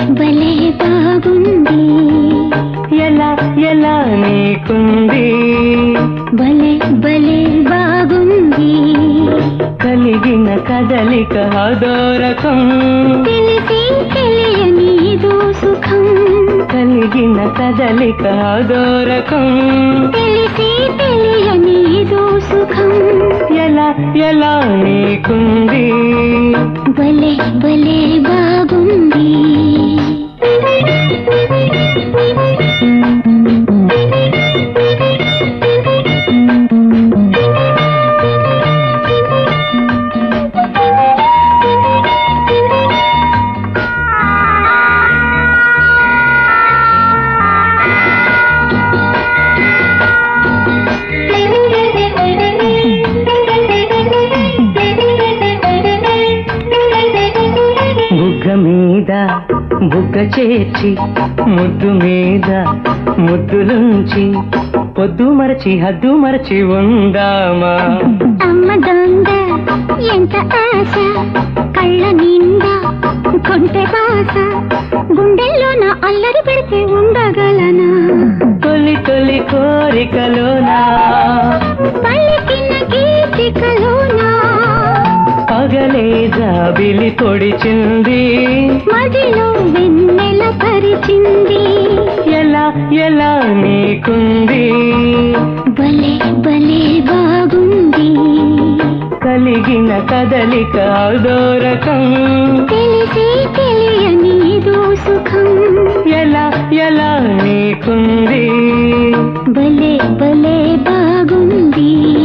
భలే బాగుంది ఎలా ఎలా నీకుంది భలే భలే బాగుంది కలిగిన కదలిక అదోరకం తెలిసి తెలియని ఇదో సుఖం కలిగిన కదలిక అదోరకం తెలిసి తెలియని ఇదో సుఖం ఎలా ఎలా నీకుంది భలే భలే బాగుంది బుగ్గ మీద బుగ్గ చేర్చి ముద్దు మీద ముద్దులుంచి పొద్దు మరచి హద్దు మరచి ఉందామా అమ్మ దొంగ ఎంత ఆశ కళ్ళ నిండా కొంటె బాస గుండెల్లోన అల్లరి పెడితే ఉండగలనా తొలి తొలి కోరికలోనా పలికిన గీతికలోనా పగలే జాబిలి పొడిచింది మదిలో వెన్నెల పరిచింది ఎలా ఎలా నీకుంది భలే భలే బాగుంది కలిగిన కదలిక అదోరకం తెలిసి తెలియని ఇదో సుఖం ఎలా ఎలా నీకుంది భలే భలే బాగుంది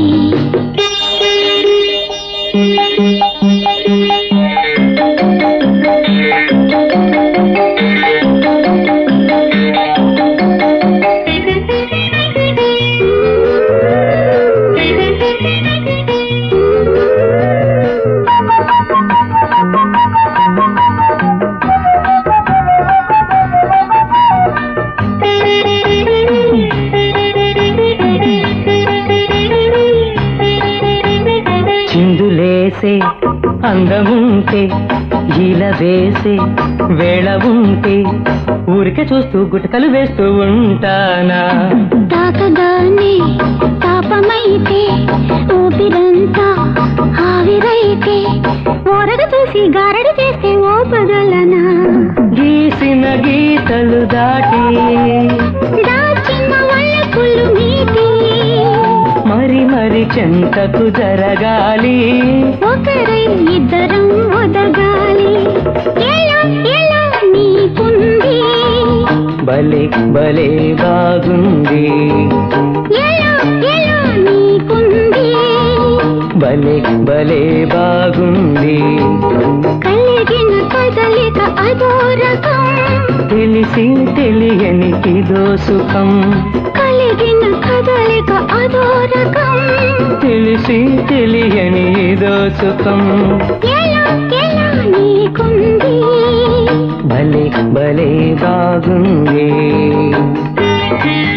చిందులేసే అందముంటే ఈల వేసే వేళ ఉంటే ఊరికే చూస్తూ గుటకలు వేస్తూ ఉంటానా తాకగానే తాపమైతే ఊపిరంతా ఆవిరైతే ఓరగ చూసి గారడి చేస్తే ఓపగలనా గీసిన గీతలు దాటి దాచిన వల్లపులు మీటి మరి మరి చెంతకు జరగాలి ఒకరై ఇద్దరం ఒదగాలి ఎలా ఎలా నీకుంది భలే భలే బాగుంది ఎలా ఎలా నీకుంది భలే భలే బాగుంది కలిగిన కదలిక అదో రకం తెలిసి తెలియని ఇదో సుఖం కలిగిన కదలిక అదో రకం తెలిసి తెలియని ఇదో సుఖం ఎలా ఎలా నీకుంది భలే భలే బాగుంది